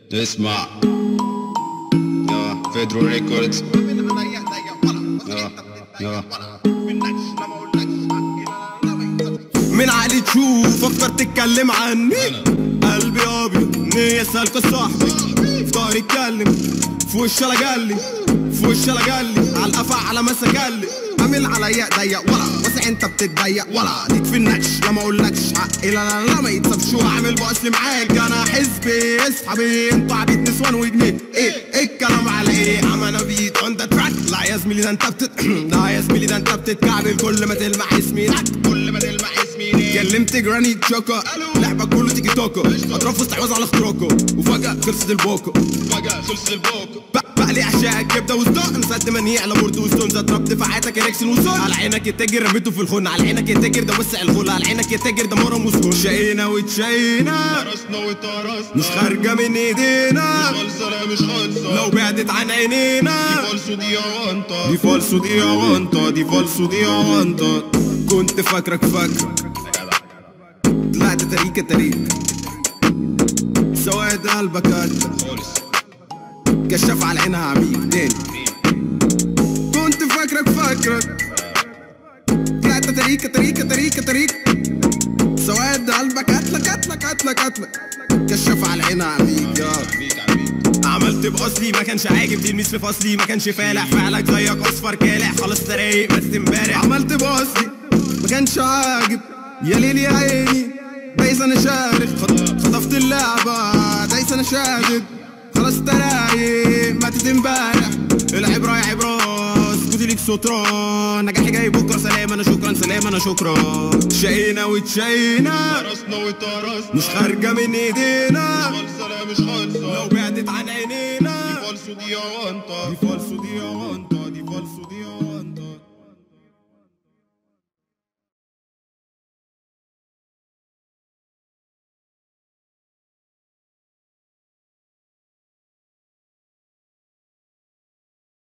اسمع يا فيدرو ريكوردز يا يا من عقلي تشوف اكتر تتكلم عني قلبي ابيض نية سالكة صاحبي في ظهري اتكلم في وشي انا جالي في وشي انا جالي على القفا على مسا جالي عامل عليا ضيق ولا واسع انت بتتضيق ولا ليك في النكش لا ما اقولكش حقي لا لا لا ما يتصابش وعامل باصلي معاك انا حزبي اصحابي انتوا عبيد نسوان وجنيه ايه ايه الكلام على ايه عم انا بيت اون ذا تراك لا يا زميلي ده انت بتت لا يا زميلي ده انت بتتكعبل كل ما تلمح اسمي كل ما تلمح اسمي كلمت جراني تشوكا لعبك كله تيكي توكو اطراف استحواذ على اختراقه وفجأة خلصت البوكو فجأة خلص البوكو بقلي عشاء كبده وصدق مسد منيع على بورد وستون ضرب دفاعاتك اريكسن وصول على عينك التاجر رميته في الخن على عينك التاجر ده وسع الخل على عينك التاجر ده مرم وسهول شقينا وتشينا درسنا وترسنا مش خارجه من ايدينا خالصة لا مش خالصة لو بعدت عن عينينا دي فالسو دي اوانطة دي فالسو دي اوانطة دي فالسو دي اوانطة كنت فاكرك فاكرك طلعت تريكة تريك سواد قلبك قد خالص كشاف على عينها عميق تاني كنت فاكرك فاكرك طلعت تريكة تريكة تريكة تريكة سواد قلبك قتلك قتلك قتلك قتلك كشاف على عينها عميق يا عبيد عبيد عملت باصلي ما كانش عاجب تلميذ في فصلي ما كانش فالح فعلك زيك اصفر كالح خلاص ترايق بس امبارح عملت باصلي ما كانش عاجب يا ليل يا عيني دايس انا شارد خط- خطفت اللعبه دايس انا شادد خلاص ترايق ماتت امبارح العبره يا عبره سكوتي ليك سترة نجاحي جاي بكره سلام انا شكرا سلام انا شكرا شقينا وتشينا درسنا وترسنا مش خارجه من ايدينا خالصة لا مش خالصة لو بعدت عن عينينا دي فالسو دي اوانطة Di falso di avanto, di falso di avanto